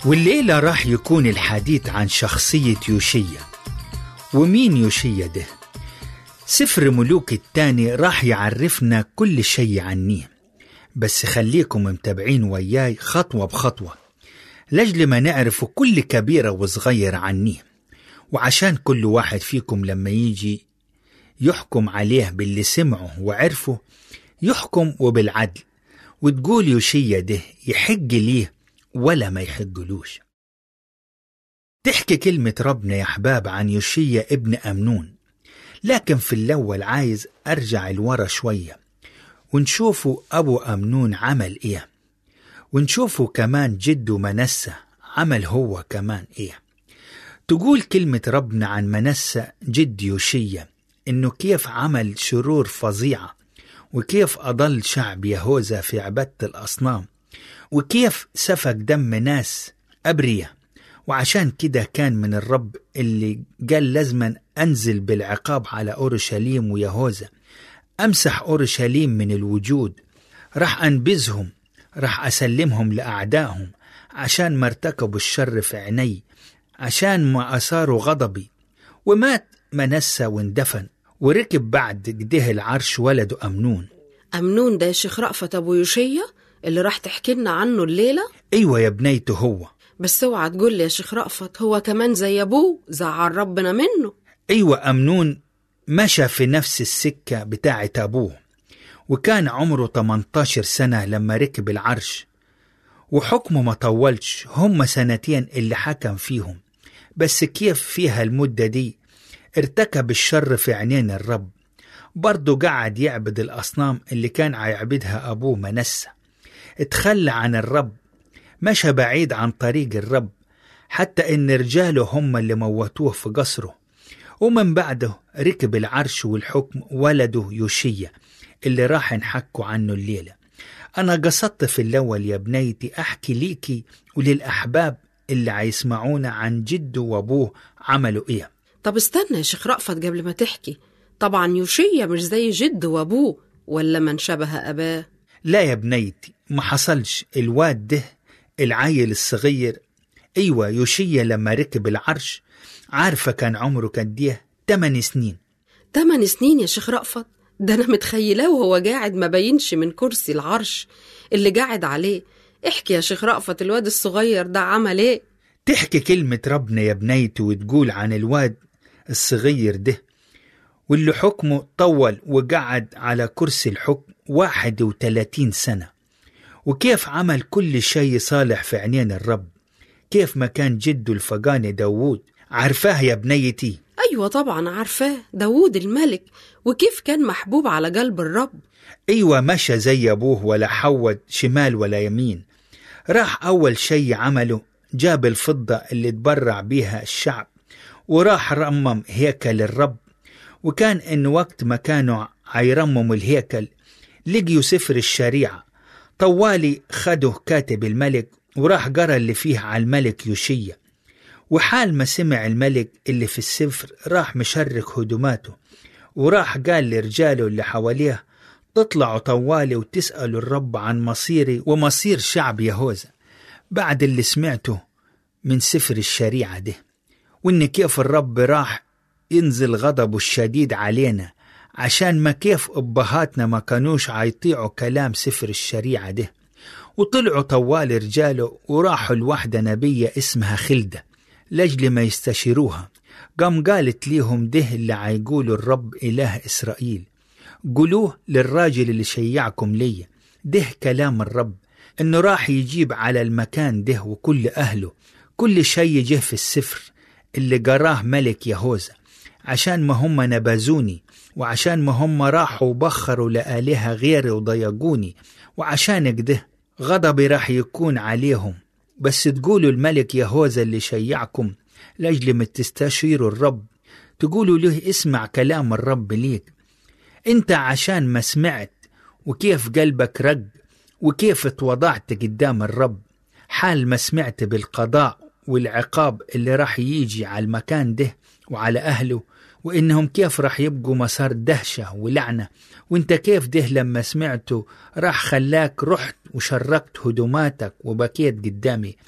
والليلة راح يكون الحديث عن شخصية يوشيا ومين يوشيا ده؟ سفر ملوك التاني راح يعرفنا كل شيء عنيه بس خليكم متابعين وياي خطوة بخطوة لجل ما نعرف كل كبيرة وصغير عنيه وعشان كل واحد فيكم لما يجي يحكم عليه باللي سمعه وعرفه يحكم وبالعدل وتقول يوشيا ده يحج ليه ولا ما يحجلوش تحكي كلمة ربنا يا أحباب عن يوشيا ابن أمنون لكن في الأول عايز أرجع لورا شوية ونشوفوا أبو أمنون عمل إيه ونشوفوا كمان جده منسى عمل هو كمان إيه تقول كلمة ربنا عن منسى جد يوشيا إنه كيف عمل شرور فظيعة وكيف أضل شعب يهوذا في عبادة الأصنام وكيف سفك دم ناس أبرية وعشان كده كان من الرب اللي قال لازما أنزل بالعقاب على أورشليم ويهوذا أمسح أورشليم من الوجود راح أنبذهم راح أسلمهم لأعدائهم عشان ما ارتكبوا الشر في عيني عشان ما أثاروا غضبي ومات منسى واندفن وركب بعد جده العرش ولده أمنون أمنون ده يا شيخ رأفت أبو يوشية اللي راح تحكي لنا عنه الليلة أيوة يا بنيته هو بس اوعى تقول لي يا شيخ رأفت هو كمان زي أبوه زعل ربنا منه أيوة أمنون مشى في نفس السكة بتاعة أبوه وكان عمره 18 سنة لما ركب العرش وحكمه ما طولش هم سنتين اللي حكم فيهم بس كيف فيها المدة دي ارتكب الشر في عينين الرب برضه قعد يعبد الأصنام اللي كان هيعبدها أبوه منسى اتخلى عن الرب مشى بعيد عن طريق الرب حتى إن رجاله هم اللي موتوه في قصره ومن بعده ركب العرش والحكم ولده يوشيا اللي راح نحكوا عنه الليلة أنا قصدت في الأول يا بنيتي أحكي ليكي وللأحباب اللي هيسمعونا عن جده وأبوه عملوا إيه طب استنى يا شيخ رأفت قبل ما تحكي طبعا يوشية مش زي جده وأبوه ولا من شبه أباه لا يا بنيتي ما حصلش الواد ده العيل الصغير أيوة يوشيا لما ركب العرش عارفة كان عمره قد ايه 8 سنين تمن سنين يا شيخ رأفت ده أنا متخيلاه وهو قاعد ما بينش من كرسي العرش اللي قاعد عليه احكي يا شيخ رأفت الواد الصغير ده عمل ايه تحكي كلمة ربنا يا بنيتي وتقول عن الواد الصغير ده واللي حكمه طول وقعد على كرسي الحكم 31 سنة وكيف عمل كل شيء صالح في عينين الرب كيف ما كان جده الفقاني داوود عارفاه يا بنيتي أيوة طبعا عارفاه داوود الملك وكيف كان محبوب على قلب الرب أيوة مشى زي أبوه ولا حود شمال ولا يمين راح أول شيء عمله جاب الفضة اللي تبرع بيها الشعب وراح رمم هيكل الرب وكان إن وقت ما كانوا عيرمموا الهيكل لقيوا سفر الشريعة طوالي خده كاتب الملك وراح قرا اللي فيه على الملك يوشيا وحال ما سمع الملك اللي في السفر راح مشرك هدوماته وراح قال لرجاله اللي حواليه تطلعوا طوالي وتسألوا الرب عن مصيري ومصير شعب يهوذا بعد اللي سمعته من سفر الشريعة ده وإن كيف الرب راح ينزل غضبه الشديد علينا عشان ما كيف أبهاتنا ما كانوش عيطيعوا كلام سفر الشريعة ده وطلعوا طوال رجاله وراحوا لوحدة نبية اسمها خلدة لجل ما يستشيروها قام قالت ليهم ده اللي عيقولوا الرب إله إسرائيل قولوه للراجل اللي شيعكم ليا ده كلام الرب إنه راح يجيب على المكان ده وكل أهله كل شيء جه في السفر اللي قراه ملك يهوذا عشان ما هم نبذوني وعشان ما هم راحوا وبخروا لآلهة غيري وضيقوني وعشان كده غضبي راح يكون عليهم بس تقولوا الملك يهوذا اللي شيعكم لأجل ما تستشيروا الرب تقولوا له اسمع كلام الرب ليك انت عشان ما سمعت وكيف قلبك رق وكيف اتوضعت قدام الرب حال ما سمعت بالقضاء والعقاب اللي راح يجي على المكان ده وعلى أهله وإنهم كيف راح يبقوا مسار دهشة ولعنة وإنت كيف ده لما سمعته راح خلاك رحت وشركت هدوماتك وبكيت قدامي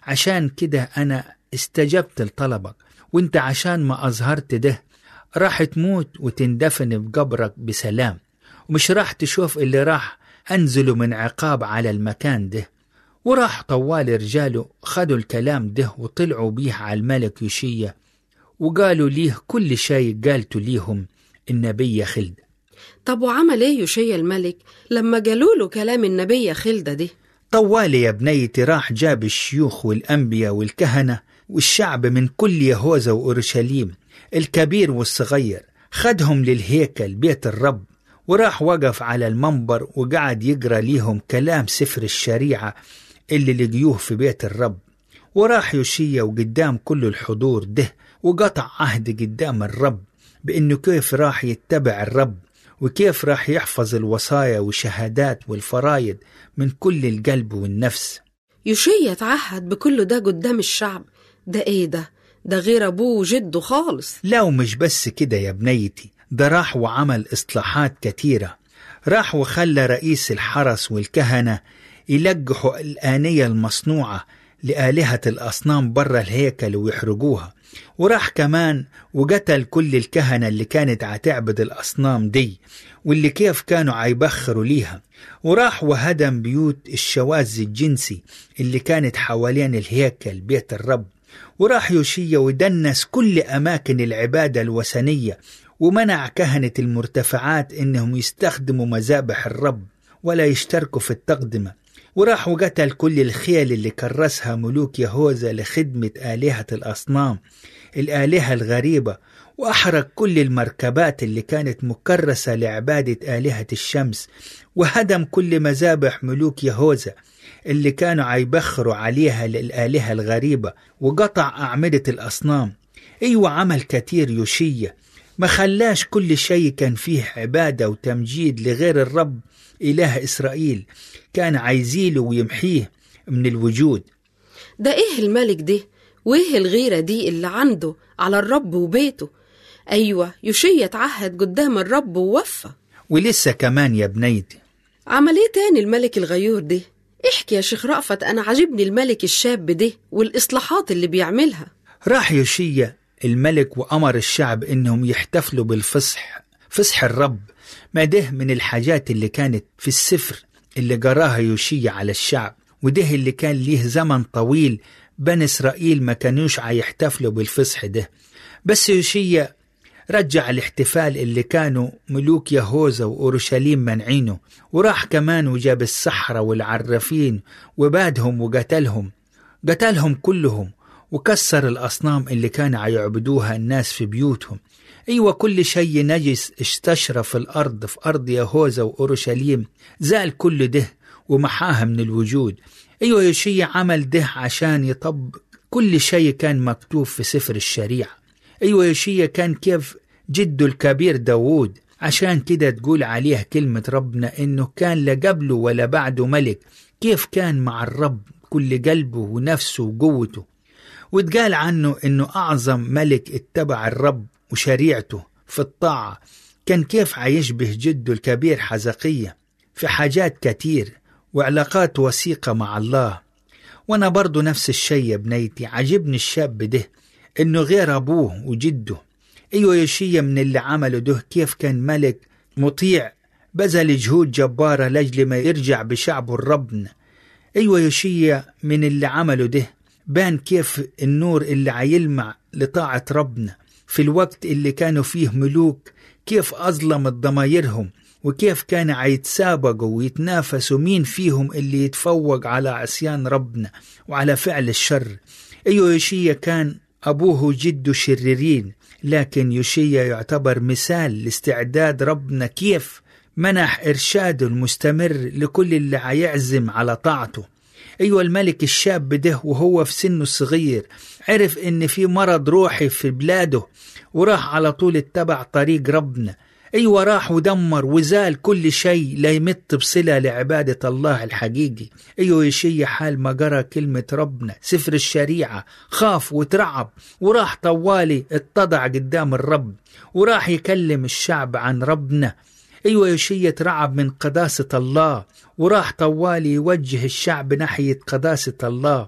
عشان كده أنا استجبت لطلبك وانت عشان ما أظهرت ده راح تموت وتندفن بقبرك بسلام ومش راح تشوف اللي راح أنزله من عقاب على المكان ده وراح طوال رجاله خدوا الكلام ده وطلعوا بيه على الملك يوشيا وقالوا ليه كل شيء قالته ليهم النبي خلد طب وعمل ايه يوشيا الملك لما قالوا له كلام النبية خلدة دي طوال يا بنيتي راح جاب الشيوخ والأنبياء والكهنة والشعب من كل يهوذا وأورشليم الكبير والصغير خدهم للهيكل بيت الرب وراح وقف على المنبر وقعد يقرأ ليهم كلام سفر الشريعة اللي لقيوه في بيت الرب وراح يوشيا وقدام كل الحضور ده وقطع عهد قدام الرب بأنه كيف راح يتبع الرب وكيف راح يحفظ الوصايا والشهادات والفرايد من كل القلب والنفس يوشيا اتعهد بكل ده قدام الشعب ده ايه ده ده غير ابوه وجده خالص لا ومش بس كده يا بنيتي ده راح وعمل إصلاحات كتيرة راح وخلى رئيس الحرس والكهنة يلقحوا الآنية المصنوعة لآلهة الأصنام برا الهيكل ويحرقوها وراح كمان وقتل كل الكهنة اللي كانت عتعبد الأصنام دي واللي كيف كانوا عيبخروا ليها وراح وهدم بيوت الشواذ الجنسي اللي كانت حوالين الهيكل بيت الرب وراح يوشيا ودنس كل أماكن العبادة الوثنية ومنع كهنة المرتفعات إنهم يستخدموا مذابح الرب ولا يشتركوا في التقدمة وراح وقتل كل الخيل اللي كرسها ملوك يهوذا لخدمة آلهة الأصنام الآلهة الغريبة وأحرق كل المركبات اللي كانت مكرسة لعبادة آلهة الشمس وهدم كل مذابح ملوك يهوذا اللي كانوا عيبخروا عليها للآلهة الغريبة وقطع أعمدة الأصنام أيوة عمل كتير يوشية ما خلاش كل شيء كان فيه عبادة وتمجيد لغير الرب إله إسرائيل كان عايزيله ويمحيه من الوجود ده ايه الملك ده وايه الغيرة دي اللي عنده على الرب وبيته ايوه يوشيا اتعهد قدام الرب ووفى ولسه كمان يا بنيتي عمل ايه تاني الملك الغيور ده احكي يا شيخ رأفت انا عاجبني الملك الشاب ده والاصلاحات اللي بيعملها راح يوشيا الملك وأمر الشعب إنهم يحتفلوا بالفصح فصح الرب ما ده من الحاجات اللي كانت في السفر اللي قراها يوشيا على الشعب وده اللي كان ليه زمن طويل بني إسرائيل ما كانوش عيحتفلوا بالفصح ده بس يوشيا رجع الاحتفال اللي كانوا ملوك يهوذا وأورشليم منعينه وراح كمان وجاب السحرة والعرافين وبادهم وقتلهم قتلهم كلهم وكسر الأصنام اللي كانوا يعبدوها الناس في بيوتهم أيوة كل شيء نجس استشرى في الأرض في أرض يهوذا وأورشليم زال كل ده ومحاها من الوجود أيوة يوشيا عمل ده عشان يطبق كل شيء كان مكتوب في سفر الشريعة أيوة يوشيا كان كيف جده الكبير داوود عشان كده تقول عليه كلمة ربنا إنه كان لا قبله ولا بعده ملك كيف كان مع الرب كل قلبه ونفسه وقوته واتقال عنه إنه أعظم ملك اتبع الرب وشريعته في الطاعة كان كيف عيشبه جده الكبير حزقية في حاجات كتير وعلاقات وثيقة مع الله وأنا برضو نفس الشيء يا بنيتي عجبني الشاب ده إنه غير أبوه وجده أيوة يوشيا من اللي عمله ده كيف كان ملك مطيع بذل جهود جبارة لأجل ما يرجع بشعبه الربنا أيوة يوشيا من اللي عمله ده بان كيف النور اللي عيلمع لطاعة ربنا في الوقت اللي كانوا فيه ملوك كيف أظلمت ضمايرهم وكيف كان عيتسابقوا ويتنافسوا مين فيهم اللي يتفوق على عصيان ربنا وعلى فعل الشر أيوة يوشيا كان أبوه وجده شريرين لكن يوشيا يعتبر مثال لاستعداد ربنا كيف منح إرشاده المستمر لكل اللي عيعزم على طاعته أيوة الملك الشاب ده وهو في سنه الصغير عرف إن في مرض روحي في بلاده وراح على طول اتبع طريق ربنا أيوة راح ودمر وزال كل شيء لا يمت بصلة لعبادة الله الحقيقي أيوة يشي حال ما قرأ كلمة ربنا سفر الشريعة خاف وترعب وراح طوالي اتضع قدام الرب وراح يكلم الشعب عن ربنا أيوة يشي ترعب من قداسة الله وراح طوالي يوجه الشعب ناحية قداسة الله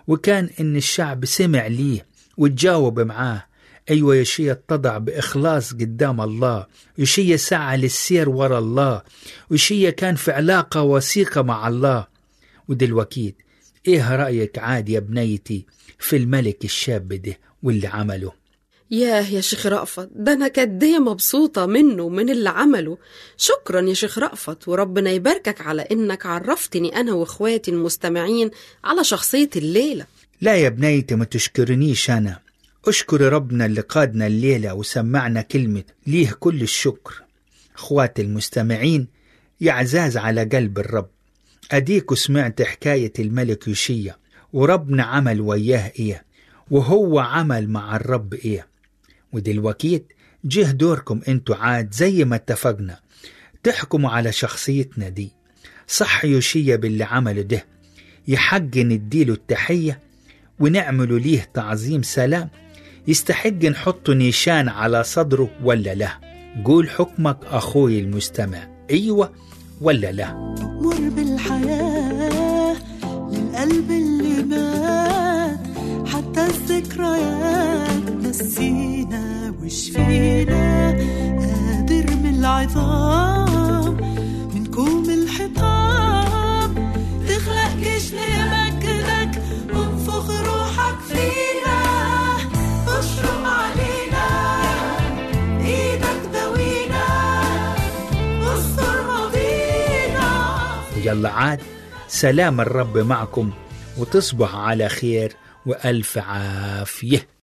وكان إن الشعب سمع ليه وتجاوب معاه أيوة يشيا اتضع بإخلاص قدام الله يشيا سعى للسير ورا الله ويشيا كان في علاقة وثيقة مع الله ودلوقتي إيه رأيك عاد يا بنيتي في الملك الشاب ده واللي عمله ياه يا شيخ رأفت ده أنا كدية مبسوطة منه ومن اللي عمله شكرا يا شيخ رأفت وربنا يباركك على إنك عرفتني أنا وإخواتي المستمعين على شخصية الليلة لا يا بنيتي ما تشكرنيش أنا أشكر ربنا اللي قادنا الليلة وسمعنا كلمة ليه كل الشكر أخواتي المستمعين يا عزاز على قلب الرب أديكوا سمعت حكاية الملك يوشيا وربنا عمل وياه إيه وهو عمل مع الرب إيه ودلوقتي جه دوركم انتوا عاد زي ما اتفقنا تحكموا على شخصيتنا دي صح يوشيا باللي عمله ده يحق نديله التحية ونعمله ليه تعظيم سلام يستحق نحط نيشان على صدره ولا لا قول حكمك أخوي المستمع أيوة ولا لا مر بالحياة للقلب اللي مات حتى الذكريات نسينا وشفينا قادر من العظام من كوم الحطام تخلق جيش لمجدك وانفخ روحك فينا اشرب علينا ايدك دوينا واستر ماضينا ويلا عاد سلام الرب معكم وتصبح على خير وألف عافية